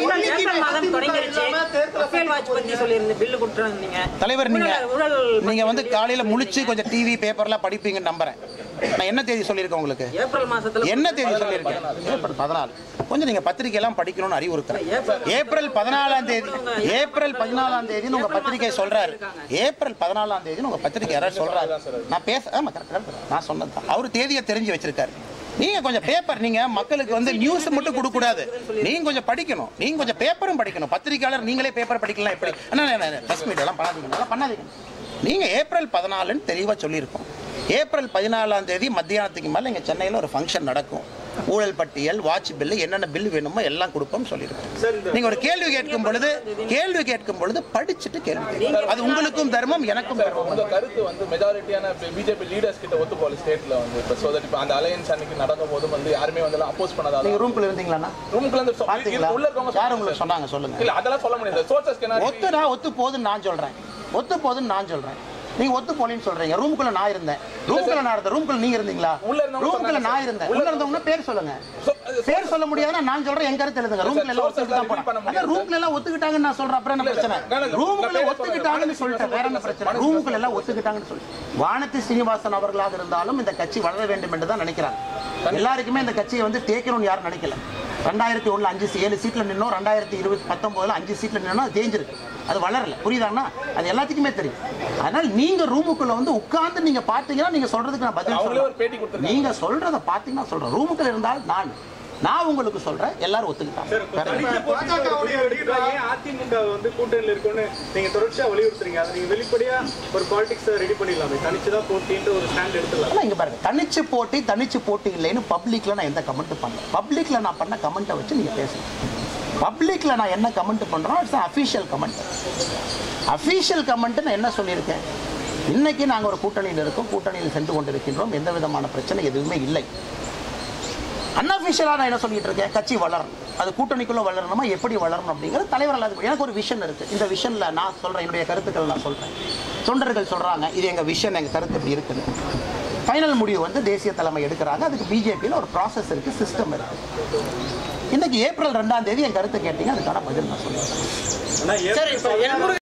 April சொல்லிட்டீங்க. மாதம் தொடங்கிருச்சு Rafale watch பத்தி சொல்லியிருந்த பில்லு கொடுத்துருந்தீங்க தலைவர் நீங்க ஊழல் ஊழல் நீங்க வந்து காலையில முழிச்சு கொஞ்சம் டிவி பேப்பர்லாம் படிப்பீங்கன்னு நம்புறேன் நான் என்ன தேதி சொல்லியிருக்கேன் உங்களுக்கு ஏப்ரல் மாசத்துல என்ன தேதி சொல்லியிருக்கேன் ஏப்ரல் பதினாலு கொஞ்சம் நீங்க பத்திரிக்கை எல்லாம் படிக்கணும்னு அறிவுறுத்துறேன் ஏப்ரல் பதினாலாம் தேதி ஏப்ரல் பதினாலாம் தேதி உங்க பத்திரிக்கை சொல்றாரு ஏப்ரல் பதினாலாம் தேதி உங்க பத்திரிக்கை யாராவது சொல்றாரு நான் பேச ஆமா correct, correct. நான் சொன்னது அவர் தேதியை தெரிஞ்சு வச்சிருக்காரு நீங்க கொஞ்சம் பேப்பர் நீங்க மக்களுக்கு வந்து நியூஸ் மட்டும் கொடுக்க கூடாது நீங்க கொஞ்சம் படிக்கணும் நீங்க கொஞ்சம் பேப்பரும் படிக்கணும் பத்திரிக்கையாளர் நீங்களே பேப்பர் படிக்கலாம் எப்படி பிரஸ் மீட் எல்லாம் பண்ணாதீங்க அதெல்லாம் பண்ணாதீங்க நீங்க ஏப்ரல் பதினாலுன்னு தெளிவா சொல்லியிருக்கோம் ஏப்ரல் பதினாலாம் தேதி மத்தியானத்துக்கு மேல இங்க சென்னையில ஒரு ஃபங்க்ஷன் நடக்கும் ஊழல் பட்டியல் வாட்ச் பில்லு என்னென்ன பில் வேணுமோ எல்லாம் கொடுப்போம் சொல்லியிருக்கோம் நீங்க ஒரு கேள்வி கேட்கும் பொழுது கேள்வி கேட்கும் பொழுது படிச்சுட்டு கேள்வி கேட்கணும். அது உங்களுக்கும் தர்மம் எனக்கும் தர்மம் உங்க கருத்து வந்து மெஜாரிட்டியான பிஜேபி லீடர்ஸ் கிட்ட ஒத்து போல ஸ்டேட்ல வந்து இப்போ சோ தட் இப்போ அந்த அலையன்ஸ் அன்னைக்கு நடக்கும் போது வந்து யாருமே வந்து அப்போஸ் பண்ணாதால நீங்க ரூம்குள்ள இருந்தீங்களா ரூமுக்குள்ள இருந்து சொ- பாத்தீங்களா உள்ள இருக்கவங்க யார் உங்களுக்கு சொன்னாங்க சொல்லுங்க இல்ல அதெல்லாம் சொல்ல முடியாது சோர்சஸ் ஒத்து நான் ஒத்து போகுதுன்னு நான் சொல்றேன் ஒத்து போகுதுன்னு நான் சொல்றேன் நீங்க ஒத்து போலின்னு சொல்றீங்க ரூமுக்குள்ள நான் இருந்தேன் ரூமுக்குள்ள நான் இருந்தேன் ரூமுக்குள்ள நீங்க இருந்தீங்களா உள்ள இருந்தவங்க ரூமுக்குள்ள சொன்னாங்க நான் சார். இருந்தேன் உள்ள உள்ள இருந்தவங்க பேர் சொல்லுங்க பேர் சொல்ல முடியாதுன்னா நான் சொல்றேன் என் கருத்து எழுதுங்க ரூம்ல எல்லாம் sources ஒத்துக்கிட்டு தான் reveal பண்ண போனேன் அதான் ரூம்ல எல்லாம் ஒத்துக்கிட்டாங்கன்னு நான் சொல்றேன் அப்புறம் என்ன பிரச்சனை இல்ல, இல்ல, ரூமுக்குள்ள நான் பேர் ஒத்துக்கிட்டாங்கன்னு சொல்லிட்டேன் வேற என்ன பிரச்சனை ரூமுக்குள்ள எல்லாம் ஒத்துக்கிட்டாங்கன்னு சொல்லி வானதி சீனிவாசன் அவர்களாக இருந்தாலும் இந்த கட்சி வளர வேண்டும் என்று தான் நினைக்கிறாங்க எல்லாருக்குமே இந்த கட்சியை வந்து தேய்க்கணும்னு யாரும் நினைக்கல ரெண்டாயிரத்தி ஒண்ணுல அஞ்சு சீ- ஏழு சீட்ல நின்னோம் ரெண்டாயிரத்தி இருபத்தி பத்தொன்பதுல அஞ்சு சீட்ல நின்னோம் அது தேஞ்சிருக்கு அது வளரல புரியுதாண்ணா அது எல்லாத்துக்குமே தெரியும் அதனால நீங்க ரூமுக்குள்ள வந்து உட்கார்ந்து நீங்க பாத்தீங்கன்னா நீங்க சொல்றதுக்கு நான் பதில் அவங்களே ஒரு பேட்டி சொல்றேன் கொடுத்திருக்காங்க. நீங்க சொல்றத பாத்தீங்கன்னா சொல்றேன் ரூமுக்குள்ள இருந்தால் நான் நான் உங்களுக்கு சொல்றேன் எல்லாரும் ஒத்துக்கிட்டாங்க வேற என்ன? பாஜகவுடைய வெடிக்கிறா ஏன் அதிமுக வந்து கூட்டணியில் இருக்குன்னு நீங்க தொடர்ச்சியா வலியுறுத்துறீங்க அதை நீங்க வெளிப்படையா ஒரு பாலிடிக்ஸ் ரெடி பண்ணிடலாமே தனிச்சுதான் போட்டின்ட்டு ஒரு ஸ்டாண்ட் எடுத்துடலாம் ஆனா இங்க பாருங்க தனிச்சு போட்டி தனிச்சு போட்டி இல்லைன்னு பப்ளிக்ல நான் எந்த கமெண்ட் பண்ணல பப்ளிக்ல நான் பண்ண கமெண்ட்டை வச்சு நீங்க பேசுங்க பப்ளிக்ல நான் என்ன கமெண்ட் பண்றோம் it's official comment official comment நான் என்ன சொல்லியிருக்கேன் இன்னைக்கு நாங்க ஒரு கூட்டணியில் இருக்கோம் கூட்டணியில் சென்று கொண்டிருக்கின்றோம் எந்த விதமான பிரச்சனை எதுவுமே இல்லை அன்அஃபிஷியலாக நான் என்ன சொல்லிட்டு இருக்கேன் கட்சி வளரணும் அது கூட்டணிக்குள்ள வளரணுமா எப்படி வளரணும் அப்படிங்கிறது தலைவர் அல்லாத எனக்கு ஒரு விஷன் இருக்கு இந்த விஷன்ல நான் சொல்றேன் என்னுடைய கருத்துக்கள் நான் சொல்றேன் தொண்டர்கள் சொல்றாங்க இது எங்க விஷன் எங்க கருத்து இப்படி இருக்குன்னு ஃபைனல் முடிவு வந்து தேசிய தலைமை எடுக்கிறாங்க அதுக்கு பிஜேபியில் ஒரு ப்ராசஸ் இருக்கு சிஸ்டம் இருக்கு இன்னைக்கு ஏப்ரல் ரெண்டாம் தேதி என் கருத்து கேட்டீங்க அதுக்கான பதில் நான் சொல்லுவேன் ஆனா சரி இப்ப எல்முருகன்